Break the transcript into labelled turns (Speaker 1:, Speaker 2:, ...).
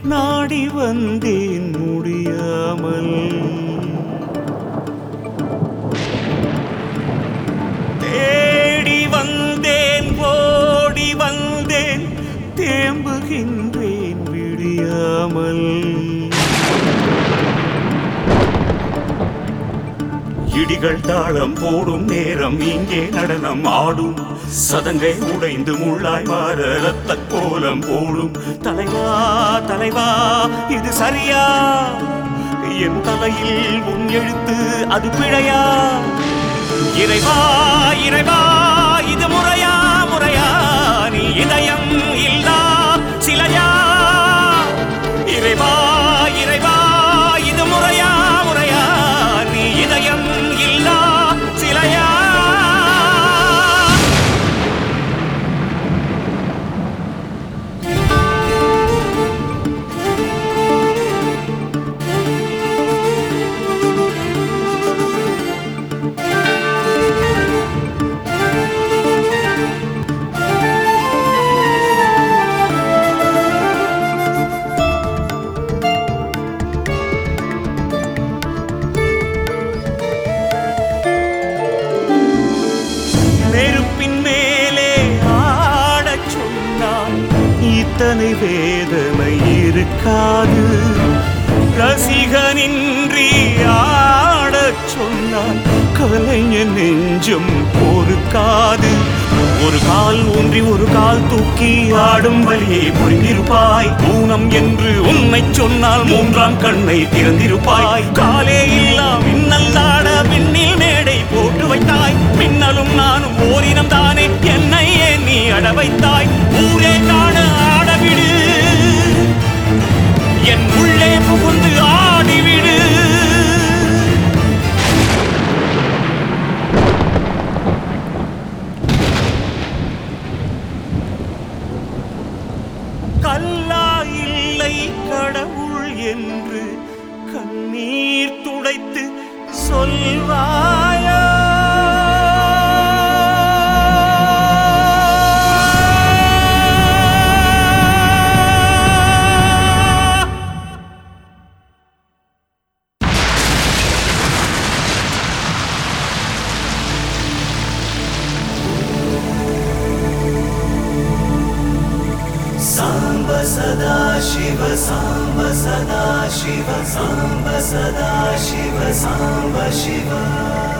Speaker 1: நாடி வந்தேன் முடியாமல் தேடி வந்தேன் ஓடி வந்தேன் தேம்புகின்றேன் விடியாமல் இடிகள் தாளம் போடும் நேரம் இங்கே நடனம் ஆடும் சதங்கை உடைந்து முள்ளாய் மாற ரத்த கோலம் போடும் தலைவா தலைவா இது சரியா என் தலையில் உன் எழுத்து அது பிழையா இறைவா இறைவா இது முறையா முறையா நீ இதயம் இல்லா சிலையா இறைவா இறைவா இது முறையா முறையா நீ இதயம் இல்லா சிலையா நெருப்பின் மேலே ஆடச் சொன்னால் இத்தனை வேதனை இருக்காது ரசிகனின்றி ஆடச் சொன்னால் கலைஞன் நெஞ்சம் பொறுக்காது ஒரு கால் ஊன்றி ஒரு கால் தூக்கி ஆடும் வழியை புரிந்திருப்பாய் ஊனம் என்று உண்மை சொன்னால் மூன்றாம் கண்ணை திறந்திருப்பாய் காலே இல்லா மின்னல் ஆட விண்ணில் மேடை போட்டு வைத்தாய் மின்னலும் நானும் ஓரினம் தானே என்னை ஏன் நீ அட வைத்தாய் ஊரே காண ஆடவிடு என் உள்ளே புகுந்து ஆடிவிடு கல்லா இல்லை கடவுள் என்று கண்ணீர் துடைத்து சொல்வாயா
Speaker 2: साम्ब सदा शिव साम्ब सदा शिव साम्ब सदा शिव साम्ब शिव